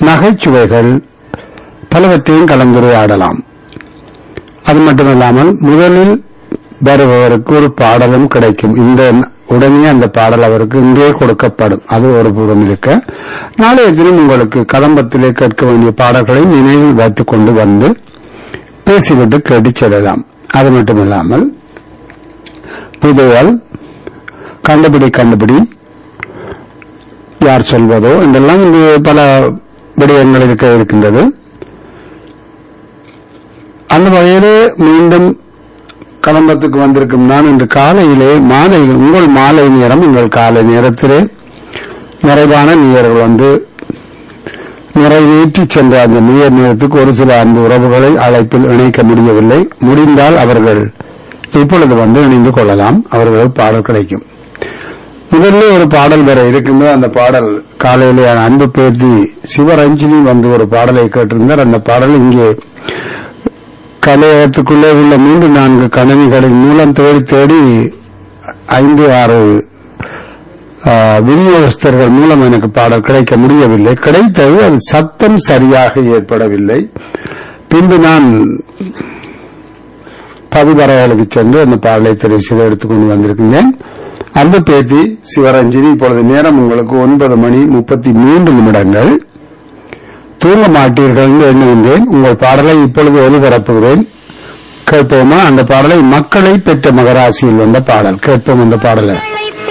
நகைச்சுவைகள் பலவற்றையும் கலந்துரையாடலாம் அது மட்டுமல்லாமல் முதலில் வருபவருக்கு ஒரு பாடலும் கிடைக்கும் இந்த உடனே அந்த பாடல் அவருக்கு இங்கே கொடுக்கப்படும் அது ஒரு புறம் இருக்க நாளைய தினம் உங்களுக்கு கதம்பத்திலே கேட்க வேண்டிய பாடல்களை நினைவில் வைத்துக் கொண்டு வந்து பேசிவிட்டு கேட்டுச் செல்லலாம் அது மட்டுமில்லாமல் புதையல் கண்டுபிடி கண்டுபிடி யார் சொல்வதோ இதெல்லாம் இங்கு பல விடயங்கள் இருக்க இருக்கின்றது அந்த வகையிலே மீண்டும் கலம்பத்துக்கு வந்திருக்கும் நான் இன்று காலையிலே மாலை உங்கள் மாலை நேரம் உங்கள் காலை நேரத்திலே நிறைவான நீர்கள் வந்து நிறைவேற்றி சென்ற அந்த நீர் நேரத்துக்கு ஒரு சில அன்பு உறவுகளை அழைப்பில் இணைக்க முடியவில்லை முடிந்தால் அவர்கள் இப்பொழுது வந்து இணைந்து கொள்ளலாம் அவர்கள் பாடல் கிடைக்கும் முதல்ல ஒரு பாடல் வர இருக்கின்ற அந்த பாடல் காலையிலே அன்பு பேத்தி சிவரஞ்சினி வந்து ஒரு பாடலை கேட்டிருந்தார் அந்த பாடல் இங்கே கலையகத்துக்குள்ளே உள்ள மூன்று நான்கு கணினிகளின் மூலம் தேடி தேடி ஐந்து ஆறு ஆ, விநியோகஸ்தர்கள் மூலம் எனக்கு பாடல் கிடைக்க முடியவில்லை கிடைத்தது அது சத்தம் சரியாக ஏற்படவில்லை பின்பு நான் பதிவரைகளுக்கு சென்று அந்த பாடலை தெரிவு செய்து எடுத்துக்கொண்டு வந்திருக்கின்றேன் அந்த பேத்தி சிவரஞ்சினி இப்பொழுது நேரம் உங்களுக்கு ஒன்பது மணி முப்பத்தி மூன்று நிமிடங்கள் தூங்க மாட்டீர்கள் என்று எண்ணுகின்றேன் உங்கள் பாடலை இப்பொழுது ஒலிபரப்புகிறேன் கேட்போமா அந்த பாடலை மக்களை பெற்ற மகராசியில் வந்த பாடல் கேட்போம் அந்த பாடலை மக்களை